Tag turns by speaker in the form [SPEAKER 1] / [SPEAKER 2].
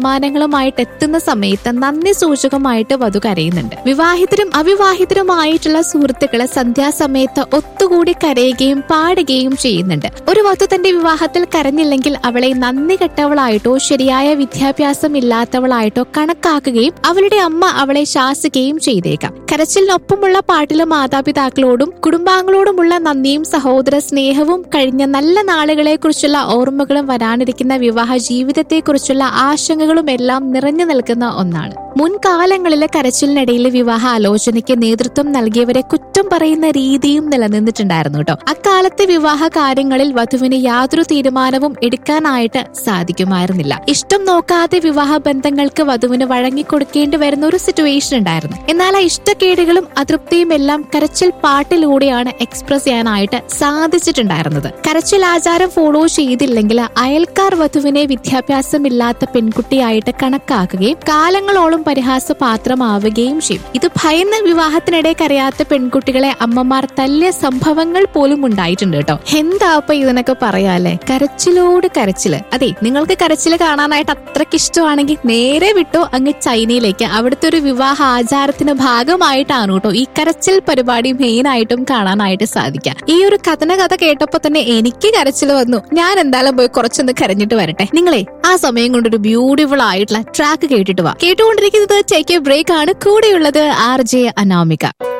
[SPEAKER 1] സമ്മാനങ്ങളുമായിട്ട് എത്തുന്ന സമയത്ത് നന്ദി സൂചകമായിട്ട് വധു കരയുന്നുണ്ട് വിവാഹിതരും അവിവാഹിതരുമായിട്ടുള്ള സുഹൃത്തുക്കളെ സന്ധ്യാസമയത്ത് ഒത്തുകൂടി കരയുകയും പാടുകയും ചെയ്യുന്നുണ്ട് ഒരു വധു തന്റെ വിവാഹത്തിൽ കരഞ്ഞില്ലെങ്കിൽ അവളെ നന്ദി കെട്ടവളായിട്ടോ ശരിയായ വിദ്യാഭ്യാസം ഇല്ലാത്തവളായിട്ടോ കണക്കാക്കുകയും അവളുടെ അമ്മ അവളെ ശാസിക്കുകയും ചെയ്തേക്കാം കരച്ചിലിനൊപ്പമുള്ള പാട്ടിലെ മാതാപിതാക്കളോടും കുടുംബാംഗങ്ങളോടുമുള്ള നന്ദിയും സഹോദര സ്നേഹവും കഴിഞ്ഞ നല്ല നാളുകളെ കുറിച്ചുള്ള ഓർമ്മകളും വരാനിരിക്കുന്ന വിവാഹ ജീവിതത്തെ കുറിച്ചുള്ള ആശങ്കകളും എല്ലാം നിറഞ്ഞു നിൽക്കുന്ന ഒന്നാണ് മുൻകാലങ്ങളിലെ കരച്ചിലിനിടയിൽ വിവാഹ ആലോചനയ്ക്ക് നേതൃത്വം നൽകിയവരെ കുറ്റം പറയുന്ന രീതിയും നിലനിന്നിട്ടുണ്ടായിരുന്നു കേട്ടോ അക്കാലത്തെ വിവാഹ കാര്യങ്ങളിൽ വധുവിന് യാതൊരു തീരുമാനവും എടുക്കാനായിട്ട് സാധിക്കുമായിരുന്നില്ല ഇഷ്ടം നോക്കാതെ വിവാഹ ബന്ധങ്ങൾക്ക് വധുവിന് വഴങ്ങിക്കൊടുക്കേണ്ടി വരുന്ന ഒരു സിറ്റുവേഷൻ ഉണ്ടായിരുന്നു എന്നാൽ ആ ഇഷ്ടക്കേടുകളും അതൃപ്തിയും എല്ലാം കരച്ചിൽ പാട്ടിലൂടെയാണ് എക്സ്പ്രസ് ചെയ്യാനായിട്ട് സാധിച്ചിട്ടുണ്ടായിരുന്നത് കരച്ചിൽ ആചാരം ഫോളോ ചെയ്തില്ലെങ്കിൽ അയൽക്കാർ വധുവിനെ വിദ്യാഭ്യാസമില്ലാത്ത പെൺകുട്ടിയായിട്ട് കണക്കാക്കുകയും കാലങ്ങളോളം പരിഹാസ പാത്രമാവുകയും ചെയ്യും ഇത് ഭയന്ന് വിവാഹത്തിനിടെ കരയാത്ത പെൺകുട്ടികളെ അമ്മമാർ തല്ലിയ സംഭവങ്ങൾ പോലും ഉണ്ടായിട്ടുണ്ട് കേട്ടോ എന്താ അപ്പൊ ഇതിനൊക്കെ പറയാല്ലേ കരച്ചിലോട് കരച്ചില് അതെ നിങ്ങൾക്ക് കരച്ചില് കാണാനായിട്ട് അത്രയ്ക്ക് ഇഷ്ടമാണെങ്കിൽ നേരെ വിട്ടോ അങ്ങ് ചൈനയിലേക്ക് അവിടുത്തെ ഒരു വിവാഹ ആചാരത്തിന്റെ ഭാഗമായിട്ടാണ് കേട്ടോ ഈ കരച്ചിൽ പരിപാടി മെയിൻ ആയിട്ടും കാണാനായിട്ട് സാധിക്കുക ഈ ഒരു കഥന കഥ കേട്ടപ്പോ തന്നെ എനിക്ക് കരച്ചിൽ വന്നു ഞാൻ എന്തായാലും പോയി കുറച്ചൊന്ന് കരഞ്ഞിട്ട് വരട്ടെ നിങ്ങളെ ആ സമയം കൊണ്ടൊരു ബ്യൂട്ടിഫുൾ ആയിട്ടുള്ള ട്രാക്ക് കേട്ടിട്ട് വാ കേട്ടുകൊണ്ടിരിക്കുന്നത് ടേക്ക് എ ബ്രേക്ക് ആണ് കൂടെയുള്ളത് ആർ ജെ അനാമിക